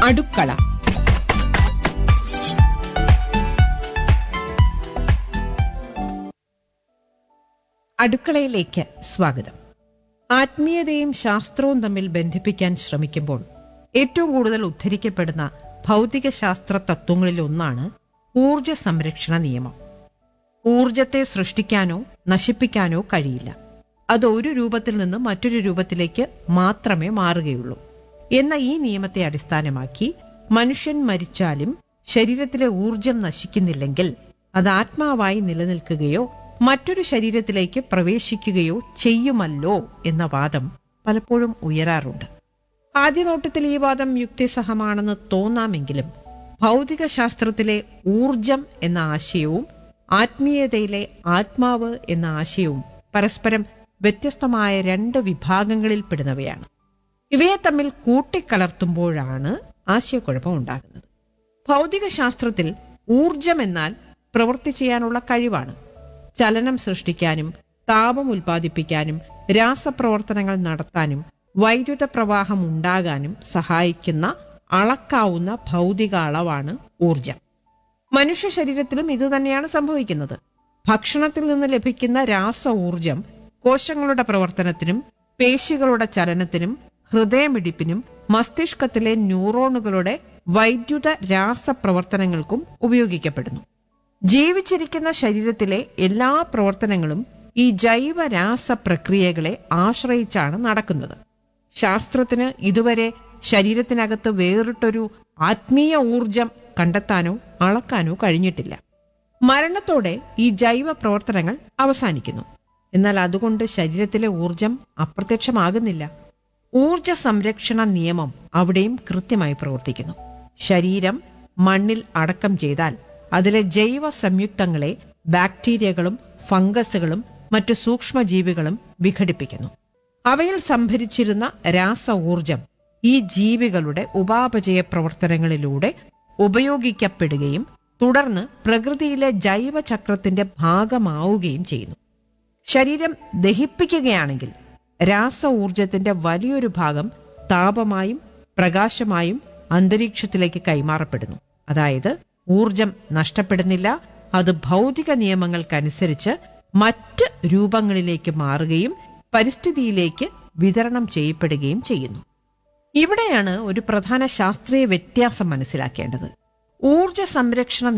അടുക്കള അടുക്കളയിലേക്ക് സ്വാഗതം ആത്മീയതയും ശാസ്ത്രവും തമ്മിൽ ബന്ധിപ്പിക്കാൻ ശ്രമിക്കുമ്പോൾ ഏറ്റവും കൂടുതൽ ഉദ്ധരിക്കപ്പെടുന്ന ഭൗതിക ശാസ്ത്ര തത്വങ്ങളിൽ ഒന്നാണ് ഊർജ സംരക്ഷണ നിയമം ഊർജത്തെ സൃഷ്ടിക്കാനോ നശിപ്പിക്കാനോ കഴിയില്ല അത് ഒരു രൂപത്തിൽ നിന്ന് മറ്റൊരു രൂപത്തിലേക്ക് മാത്രമേ മാറുകയുള്ളൂ എന്ന ഈ നിയമത്തെ അടിസ്ഥാനമാക്കി മനുഷ്യൻ മരിച്ചാലും ശരീരത്തിലെ ഊർജം നശിക്കുന്നില്ലെങ്കിൽ അത് ആത്മാവായി നിലനിൽക്കുകയോ മറ്റൊരു ശരീരത്തിലേക്ക് പ്രവേശിക്കുകയോ ചെയ്യുമല്ലോ എന്ന വാദം പലപ്പോഴും ഉയരാറുണ്ട് ആദ്യ നോട്ടത്തിൽ ഈ വാദം യുക്തിസഹമാണെന്ന് തോന്നാമെങ്കിലും ഭൗതിക ശാസ്ത്രത്തിലെ ഊർജം എന്ന ആശയവും ആത്മീയതയിലെ ആത്മാവ് എന്ന ആശയവും പരസ്പരം വ്യത്യസ്തമായ രണ്ട് വിഭാഗങ്ങളിൽ പെടുന്നവയാണ് ഇവയെ തമ്മിൽ കൂട്ടിക്കലർത്തുമ്പോഴാണ് ആശയക്കുഴപ്പം ഉണ്ടാകുന്നത് ഭൗതിക ശാസ്ത്രത്തിൽ ഊർജം എന്നാൽ പ്രവൃത്തി ചെയ്യാനുള്ള കഴിവാണ് ചലനം സൃഷ്ടിക്കാനും താപം ഉൽപ്പാദിപ്പിക്കാനും രാസപ്രവർത്തനങ്ങൾ നടത്താനും വൈദ്യുത പ്രവാഹം ഉണ്ടാകാനും സഹായിക്കുന്ന അളക്കാവുന്ന ഭൗതിക അളവാണ് ഊർജം മനുഷ്യ ശരീരത്തിലും ഇതുതന്നെയാണ് സംഭവിക്കുന്നത് ഭക്ഷണത്തിൽ നിന്ന് ലഭിക്കുന്ന രാസ ഊർജം കോശങ്ങളുടെ പ്രവർത്തനത്തിനും പേശികളുടെ ചലനത്തിനും ഹൃദയമിടിപ്പിനും മസ്തിഷ്കത്തിലെ ന്യൂറോണുകളുടെ വൈദ്യുത രാസപ്രവർത്തനങ്ങൾക്കും ഉപയോഗിക്കപ്പെടുന്നു ജീവിച്ചിരിക്കുന്ന ശരീരത്തിലെ എല്ലാ പ്രവർത്തനങ്ങളും ഈ ജൈവ രാസ പ്രക്രിയകളെ ആശ്രയിച്ചാണ് നടക്കുന്നത് ശാസ്ത്രത്തിന് ഇതുവരെ ശരീരത്തിനകത്ത് വേറിട്ടൊരു ആത്മീയ ഊർജം കണ്ടെത്താനോ അളക്കാനോ കഴിഞ്ഞിട്ടില്ല മരണത്തോടെ ഈ ജൈവ പ്രവർത്തനങ്ങൾ അവസാനിക്കുന്നു എന്നാൽ അതുകൊണ്ട് ശരീരത്തിലെ ഊർജം അപ്രത്യക്ഷമാകുന്നില്ല ഊർജ സംരക്ഷണ നിയമം അവിടെയും കൃത്യമായി പ്രവർത്തിക്കുന്നു ശരീരം മണ്ണിൽ അടക്കം ചെയ്താൽ അതിലെ ജൈവ സംയുക്തങ്ങളെ ബാക്ടീരിയകളും ഫംഗസുകളും മറ്റു സൂക്ഷ്മജീവികളും വിഘടിപ്പിക്കുന്നു അവയിൽ സംഭരിച്ചിരുന്ന രാസ ഊർജം ഈ ജീവികളുടെ ഉപാപചയ പ്രവർത്തനങ്ങളിലൂടെ ഉപയോഗിക്കപ്പെടുകയും തുടർന്ന് പ്രകൃതിയിലെ ജൈവചക്രത്തിന്റെ ഭാഗമാവുകയും ചെയ്യുന്നു ശരീരം ദഹിപ്പിക്കുകയാണെങ്കിൽ രാസ ഊർജത്തിന്റെ വലിയൊരു ഭാഗം താപമായും പ്രകാശമായും അന്തരീക്ഷത്തിലേക്ക് കൈമാറപ്പെടുന്നു അതായത് ഊർജം നഷ്ടപ്പെടുന്നില്ല അത് ഭൗതിക നിയമങ്ങൾക്കനുസരിച്ച് മറ്റ് രൂപങ്ങളിലേക്ക് മാറുകയും പരിസ്ഥിതിയിലേക്ക് വിതരണം ചെയ്യപ്പെടുകയും ചെയ്യുന്നു ഇവിടെയാണ് ഒരു പ്രധാന ശാസ്ത്രീയ വ്യത്യാസം മനസ്സിലാക്കേണ്ടത് ഊർജ സംരക്ഷണ